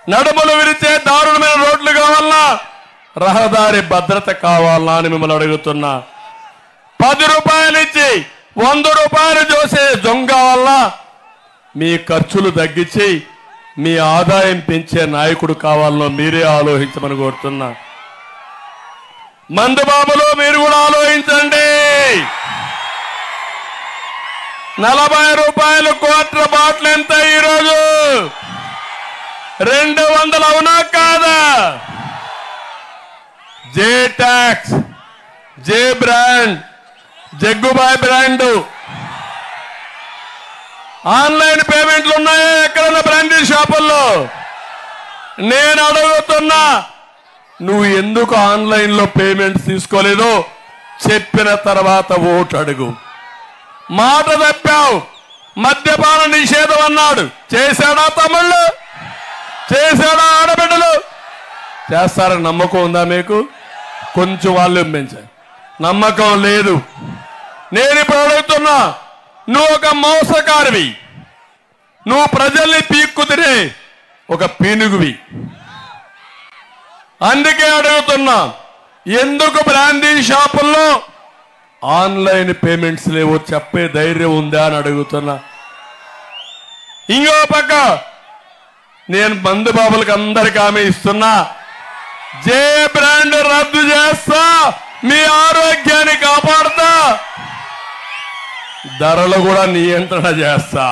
నడుములు విరిచే దారుణమైన రోడ్లు కావాలన్నా రహదారి భద్రత కావాలన్నా అని మిమ్మల్ని అడుగుతున్నా పది రూపాయలు ఇచ్చి వంద రూపాయలు చూసే దొంగ వల్ల మీ ఖర్చులు తగ్గించి మీ ఆదాయం పెంచే నాయకుడు కావాలనో మీరే ఆలోచించమని కోరుతున్నా మందుబాబులు మీరు కూడా ఆలోచించండి నలభై రూపాయలు కోట్ల బాటిల్ ఎంత ఈరోజు రెండు వందలు అవునా కాదా J tax J brand Jaggubhai brand online పేమెంట్లు ఉన్నాయా ఎక్కడన్నా బ్రాండీ షాపుల్లో నేను అడుగుతున్నా నువ్వు ఎందుకు ఆన్లైన్ లో పేమెంట్స్ తీసుకోలేదో చెప్పిన తర్వాత ఓటు అడుగు మాట తప్పావు మద్యపాన నిషేధం అన్నాడు చేశాడా తమ్ముళ్ళు చేశాడా ఆడబిడ్డలు చేస్తారని నమ్మకం ఉందా మీకు కొంచెం వాళ్ళు పెంచారు నమ్మకం లేదు నేను ఇప్పుడు అడుగుతున్నా నువ్వు ఒక మోసకారివి నువ్వు ప్రజల్ని పీక్కు తినే ఒక పీనుగువి అందుకే అడుగుతున్నా ఎందుకు బ్రాందీ షాపుల్లో ఆన్లైన్ పేమెంట్స్ లేవో చెప్పే ధైర్యం ఉందా అని అడుగుతున్నా ఇంకో పక్క నేను మందు బాబులకు అందరికి హామీ ఇస్తున్నా జే బ్రాండ్ రద్దు చేస్తా మీ ఆరోగ్యాన్ని కాపాడుతా ధరలు కూడా నియంత్రణ చేస్తా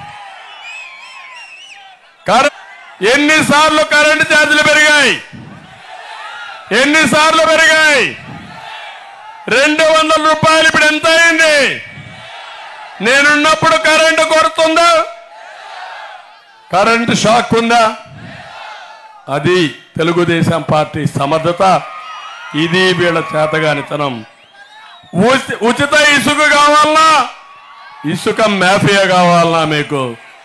కర- ఎన్నిసార్లు కరెంటు ఛార్జీలు పెరిగాయి ఎన్నిసార్లు పెరిగాయి రెండు వందల రూపాయలు ఇప్పుడు ఎంత అయింది నేనున్నప్పుడు కరెంటు కొడుతుందా కరెంటు షాక్ ఉందా అది తెలుగుదేశం పార్టీ సమర్థత ఇది వీళ్ళ చేతగానితనం ఉచి- ఉచిత ఇసుక కావాలన్నా ఇసుక మాఫియా కావాలన్నా మీకు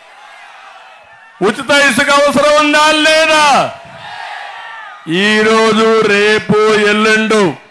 ఉచిత ఇసుక అవసరం ఉందా లేదా ఈ రోజు రేపు ఎల్లుండు